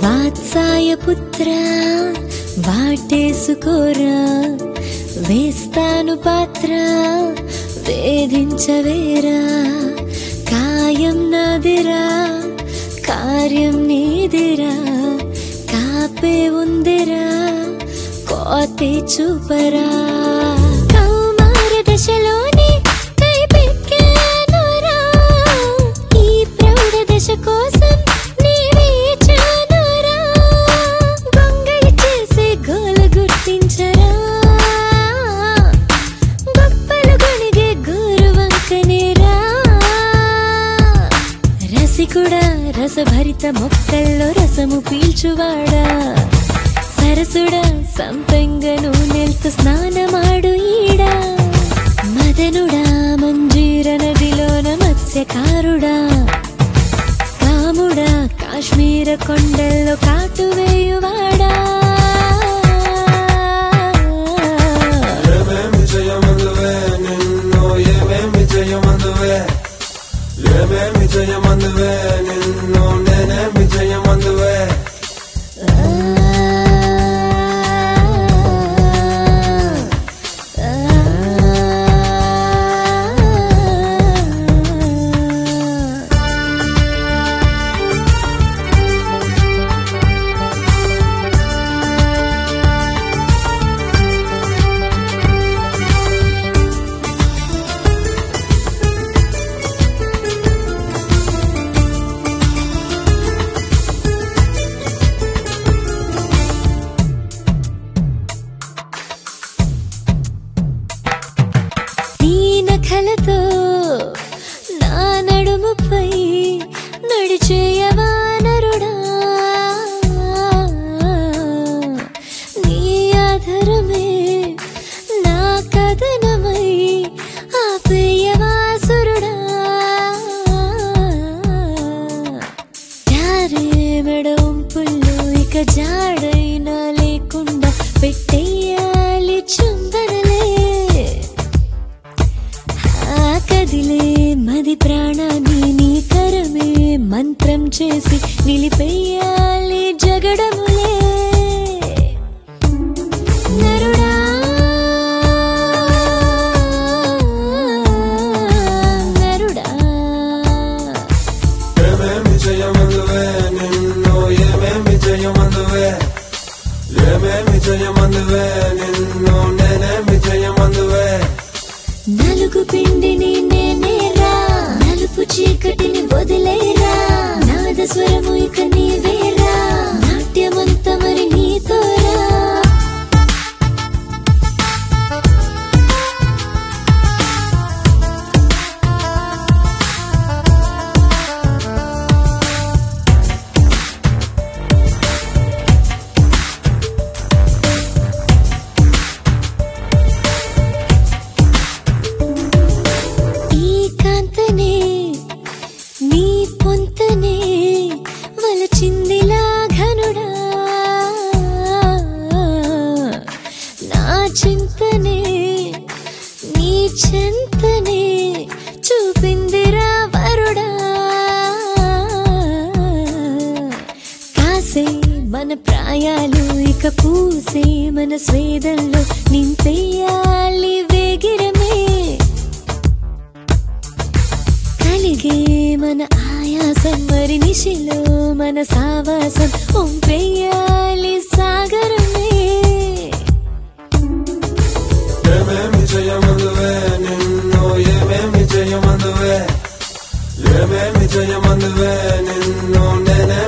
వాత్సాయ పుత్ర వాటేసుకోరా వేస్తాను పాత్ర వేధించవేరా కాయం నాదిరా కార్యం నీదిరా కాపే ఉందిరా కోతే చూపరా కౌమార దశలోని కైపెక్కానురా ఈ ప్రౌఢ దశ కోసం నీ వేచానురా గొంగళి చేసే గోల గుర్తించరా గొప్పలు గొణిగే గోరు వంకనేరా రసికుడా రసభరిత మొక్కల్లో రసము పీల్చువాడా సరసుడా సంపెంగను నెల్తు స్నానమాడు ఈడా మదనుడా మంజీర నదిలోన మత్స్యకారుడా కాముడా కాశ్మీర కొండల్లో కాటువేయువాడా ఏమేమి చేయమందువే నిన్ను ఏమేమి చేయమందువే ఏమేమి చేయమందువే నిన్ను నేనేమి చేయమందువే నీ నఖలతో నా నడుముపై నడిచేయవా నరుడా నీ ఆధరమే నా కథనమై ఆపేయవా సురుడా జారే మెడవంపుల్లో ఇక జాడైనా లేకుండా పెట్టేయాలి చుందనలే ఆ కదిలే మది ప్రాణాన్ని నీ కరమే మంత్రం చేసి నిలిపేయాలి జగడములే నరుడా నరుడా ఏమేమి చేయమందువే నిన్ను ఏమేమి చేయమందువే ఏమేమి చేయమందువే నిన్ను నేనేమి చేయమందువే నలుగు పిండిని నేనేరా నలుపు చీకటిని వదిలేరా నాద స్వరము ఇక నీవేరా నాట్యమంత మరి నీతోరా ఈ కాంతనే నీ పొంతనే వలచిందిలా ఘనుడా నా చింతనే నీ చింతనే చూపిందిరా వరుడా కాసే మన ప్రాయాలు ఇక పూసే మన స్వేదంలో నింపేయాలి వేగిరమే కలిగే మన ఆయాసం మరి నిశిలో మన సావాసం ఒంపేయాలి సాగరమే ఏమేమి చేయమందువే నిన్ను ఏమేమి చేయమందువే ఏమేమి చేయమందువే నిన్ను నేనే